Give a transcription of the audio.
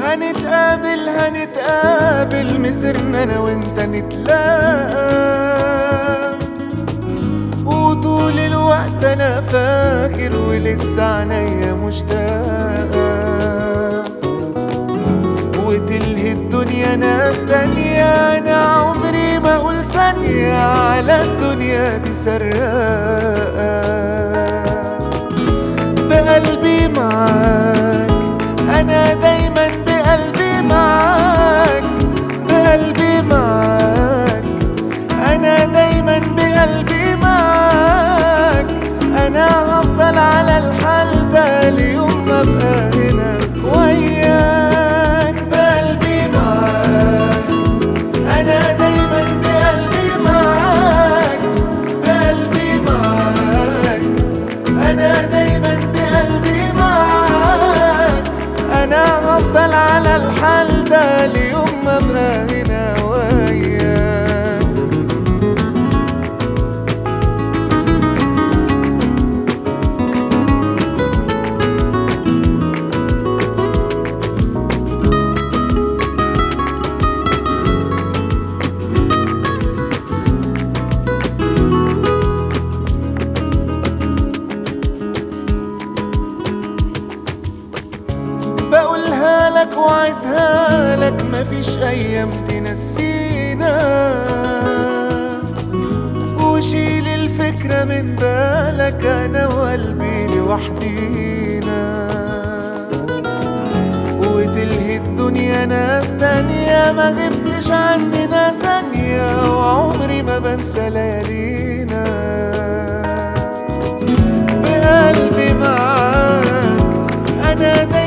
هنتقابل هنتقابل مسرنا انا وانت نتلاقى وطول الوقت انا فاكر ولسه عينيا مشتاقة وتلهي الدنيا ناس تانية انا عمري ما اقول ثانية على الدنيا دي سراقة بقلبي معاك انا دايما بقلبي معاك بقلبي معاك انا دايما بقلبي معاك انا هفضل على الحال ده ليوم ما ابقى هنا وياك بقلبي معاك انا دايما بقلبي معاك بقلبي معاك انا دايما بقلبي معاك انا هفضل على الحال ده ليوم ما ابقى هنا وياك بقولها لك وعدها لك مفيش ايام تنسينا وشيل الفكرة من بالك انا وقلبي لوحدينا وتلهي الدنيا ناس تانية ما غبتش عننا ثانية وعمري ما بنسى ليالينا بقلبي معاك انا دايما